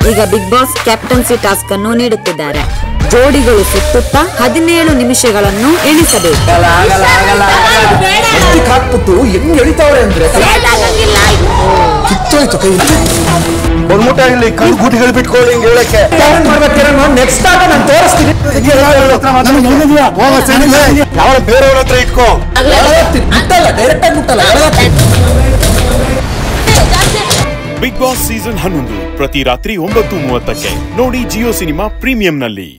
ಈಗ big boss captaincy task ಅನ್ನು ನೀಡುತ್ತಿದ್ದಾರೆ ಜೋಡಿಗಳು ಸುತ್ತುತ್ತಾ ಹದಿನೇಳು ನಿಮಿಷಗಳನ್ನು ಎಣಿಸಬೇಕು ಮಸ್ತಿಕ್ ಹಾಕ್ಬಿಟ್ಟು ಹೆಂಗ್ ಎಳಿತಾವ್ರೆ ಅಂದ್ರೆ ಕಿತ್ತೋಯ್ತು ಕೈ ಬಂದ್ಬಿಟ್ಟ ಇಲ್ಲಿ ಕಣ್ಣು ಗುಟಿಗಳು ಬಿಟ್ಕೊಳ್ಳಿ ಹಿಂಗ್ ಹೇಳಕ್ಕೆ ಏನ್ ಮಾಡ್ಬೇಕು ನೆಕ್ಸ್ಟ್ ಆಗ ನಾನು ತೋರಿಸ್ತೀನಿ ಯಾವ ಬೇರೆಯವ್ರ ಹತ್ರ ಇಟ್ಕೋ ಮುಟ್ಟಲ್ಲ ಡೈರೆಕ್ಟ್ ಆಗಿ ಮುಟ್ಟಲ್ಲ ಬಿಗ್ ಬಾಸ್ ಸೀಸನ್ ಹನ್ನೊಂದು ಪ್ರತಿ ರಾತ್ರಿ ಒಂಬತ್ತು ಮೂವತ್ತಕ್ಕೆ ನೋಡಿ ಜಿಯೋ ಸಿನಿಮಾ ಪ್ರೀಮಿಯಂನಲ್ಲಿ